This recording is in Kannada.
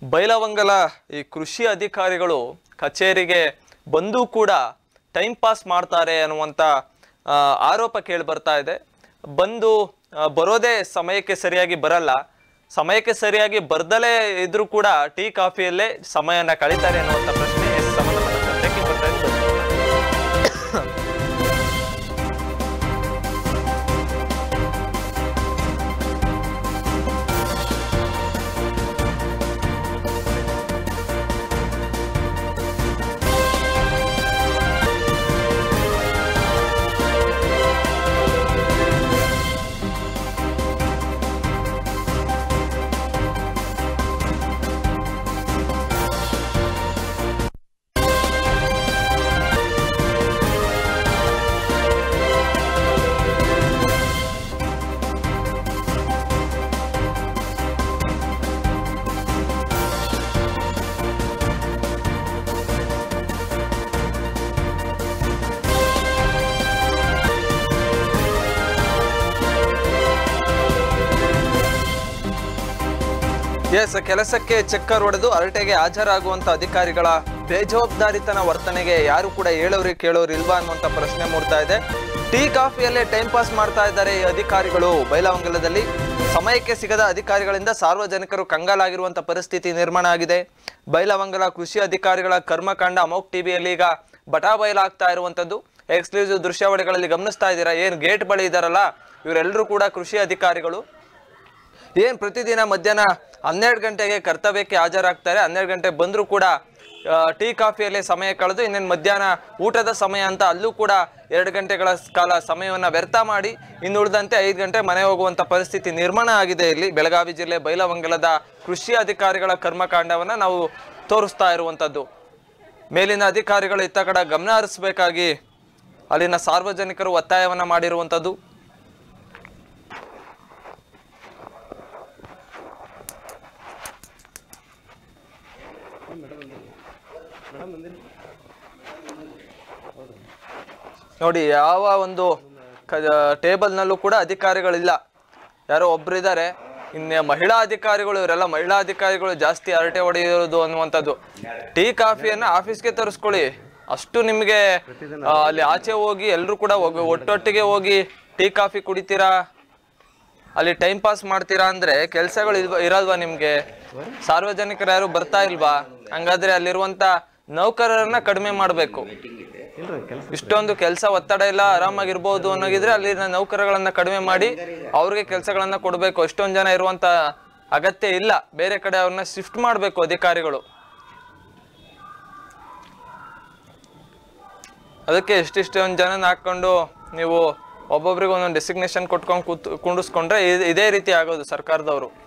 ಬೈಲವಂಗಲ ಈ ಕೃಷಿ ಅಧಿಕಾರಿಗಳು ಕಚೇರಿಗೆ ಬಂದು ಕೂಡ ಟೈಮ್ ಪಾಸ್ ಮಾಡ್ತಾರೆ ಅನ್ನುವಂಥ ಆ, ಆರೋಪ ಕೇಳಿ ಬರ್ತಾ ಇದೆ ಬಂದು ಆ, ಬರೋದೇ ಸಮಯಕ್ಕೆ ಸರಿಯಾಗಿ ಬರಲ್ಲ ಸಮಯಕ್ಕೆ ಸರಿಯಾಗಿ ಬರ್ದಲೇ ಇದ್ರೂ ಕೂಡ ಟೀ ಕಾಫಿಯಲ್ಲೇ ಸಮಯನ ಕಳೀತಾರೆ ಅನ್ನುವಂಥ ಪ್ರಶ್ನೆ ಸಂಬಂಧಪಟ್ಟ ಸತ್ಯಕ್ಕೆ ಬರ್ತಾ ಇದೆ ಎಸ್ ಕೆಲಸಕ್ಕೆ ಚಕ್ಕರ್ ಹೊಡೆದು ಅರಟೆಗೆ ಹಾಜರಾಗುವಂತ ಅಧಿಕಾರಿಗಳ ಬೇಜವಾಬ್ದಾರಿತನ ವರ್ತನೆಗೆ ಯಾರು ಕೂಡ ಹೇಳೋರಿ ಕೇಳೋರು ಇಲ್ವಾ ಅನ್ನುವಂತ ಪ್ರಶ್ನೆ ಮೂಡ್ತಾ ಇದೆ ಟೀ ಕಾಫಿಯಲ್ಲೇ ಟೈಮ್ ಪಾಸ್ ಮಾಡ್ತಾ ಇದ್ದಾರೆ ಈ ಅಧಿಕಾರಿಗಳು ಬೈಲವಂಗಲದಲ್ಲಿ ಸಮಯಕ್ಕೆ ಸಿಗದ ಅಧಿಕಾರಿಗಳಿಂದ ಸಾರ್ವಜನಿಕರು ಕಂಗಾಲಾಗಿರುವಂತ ಪರಿಸ್ಥಿತಿ ನಿರ್ಮಾಣ ಆಗಿದೆ ಬೈಲವಂಗಲ ಕೃಷಿ ಅಧಿಕಾರಿಗಳ ಕರ್ಮಕಾಂಡ ಅಮೋಕ್ ಟಿವಿಯಲ್ಲಿ ಈಗ ಬಟಾ ಬಯಲಾಗ್ತಾ ಇರುವಂತದ್ದು ಎಕ್ಸ್ಕ್ಲೂಸಿವ್ ದೃಶ್ಯಾವಳಿಗಳಲ್ಲಿ ಗಮನಿಸ್ತಾ ಇದ್ದೀರಾ ಏನ್ ಗೇಟ್ ಬಳಿ ಇದಾರಲ್ಲ ಇವರೆಲ್ಲರೂ ಕೂಡ ಕೃಷಿ ಅಧಿಕಾರಿಗಳು ಏನ್ ಪ್ರತಿದಿನ ಮಧ್ಯಾಹ್ನ ಹನ್ನೆರಡು ಗಂಟೆಗೆ ಕರ್ತವ್ಯಕ್ಕೆ ಹಾಜರಾಗ್ತಾರೆ ಹನ್ನೆರಡು ಗಂಟೆ ಬಂದರೂ ಕೂಡ ಆ, ಟೀ ಕಾಫಿಯಲ್ಲಿ ಸಮಯ ಕಳೆದು ಇನ್ನೇನು ಮಧ್ಯಾಹ್ನ ಊಟದ ಸಮಯ ಅಂತ ಅಲ್ಲೂ ಕೂಡ ಎರಡು ಗಂಟೆಗಳ ಕಾಲ ಸಮಯವನ್ನು ವ್ಯರ್ಥ ಮಾಡಿ ಇನ್ನುಳಿದಂತೆ ಐದು ಗಂಟೆ ಮನೆ ಹೋಗುವಂಥ ಪರಿಸ್ಥಿತಿ ನಿರ್ಮಾಣ ಆಗಿದೆ ಇಲ್ಲಿ ಬೆಳಗಾವಿ ಜಿಲ್ಲೆ ಬೈಲವಂಗಲದ ಕೃಷಿ ಅಧಿಕಾರಿಗಳ ಕರ್ಮಕಾಂಡವನ್ನು ನಾವು ತೋರಿಸ್ತಾ ಇರುವಂಥದ್ದು ಮೇಲಿನ ಅಧಿಕಾರಿಗಳು ಇತ್ತ ಕಡೆ ಗಮನ ಹರಿಸಬೇಕಾಗಿ ಅಲ್ಲಿನ ಸಾರ್ವಜನಿಕರು ಒತ್ತಾಯವನ್ನು ಮಾಡಿರುವಂಥದ್ದು ನೋಡಿ ಯಾವ ಒಂದು ಟೇಬಲ್ನಲ್ಲೂ ಕೂಡ ಅಧಿಕಾರಿಗಳಿಲ್ಲ ಯಾರೋ ಒಬ್ರಿದ್ದಾರೆ ಇನ್ನು ಮಹಿಳಾ ಅಧಿಕಾರಿಗಳು ಇವರೆಲ್ಲ ಮಹಿಳಾ ಅಧಿಕಾರಿಗಳು ಜಾಸ್ತಿ ಹರಟೆ ಹೊಡೆಯೋದು ಅನ್ನುವಂಥದ್ದು ಟೀ ಕಾಫಿಯನ್ನು ಆಫೀಸ್ಗೆ ತರಿಸ್ಕೊಳ್ಳಿ ಅಷ್ಟು ನಿಮಗೆ ಆ, ಅಲ್ಲಿ ಆಚೆ ಹೋಗಿ ಎಲ್ಲರೂ ಕೂಡ ಒಗ್- ಒಟ್ಟೊಟ್ಟಿಗೆ ಹೋಗಿ ಟೀ ಕಾಫಿ ಕುಡಿತೀರಾ ಅಲ್ಲಿ ಟೈಮ್ ಪಾಸ್ ಮಾಡ್ತೀರಾ ಅಂದ್ರೆ ಕೆಲಸಗಳು ಇಲ್ವಾ ಇರಲ್ವಾ ನಿಮ್ಗೆ ಸಾರ್ವಜನಿಕರು ಯಾರು ಬರ್ತಾ ಇಲ್ವಾ ಹಂಗಾದ್ರೆ ಅಲ್ಲಿರುವಂತ ನೌಕರರನ್ನ ಕಡಿಮೆ ಮಾಡಬೇಕು ಇಷ್ಟೊಂದು ಕೆಲಸ ಒತ್ತಡ ಇಲ್ಲ ಆರಾಮಾಗಿರ್ಬೋದು ಅನ್ನೋಗಿದ್ರೆ ಅಲ್ಲಿನ ನೌಕರಗಳನ್ನ ಕಡಿಮೆ ಮಾಡಿ ಅವ್ರಿಗೆ ಕೆಲಸಗಳನ್ನ ಕೊಡಬೇಕು ಎಷ್ಟೊಂದು ಜನ ಇರುವಂತ ಅಗತ್ಯ ಇಲ್ಲ ಬೇರೆ ಕಡೆ ಅವ್ರನ್ನ ಶಿಫ್ಟ್ ಮಾಡಬೇಕು ಅಧಿಕಾರಿಗಳು ಅದಕ್ಕೆ ಎಷ್ಟಿಷ್ಟೊಂದು ಜನನ ಹಾಕೊಂಡು ನೀವು ಒಬ್ಬೊಬ್ರಿಗೆ ಒಂದೊಂದು ಡೆಸಿಗ್ನೇಷನ್ ಕೊಟ್ಕೊಂಡು ಕೂತ್ ಕುಂಡಿಸ್ಕೊಂಡ್ರೆ ಇದ್- ಇದೇ ರೀತಿ ಆಗೋದು ಸರ್ಕಾರದವರು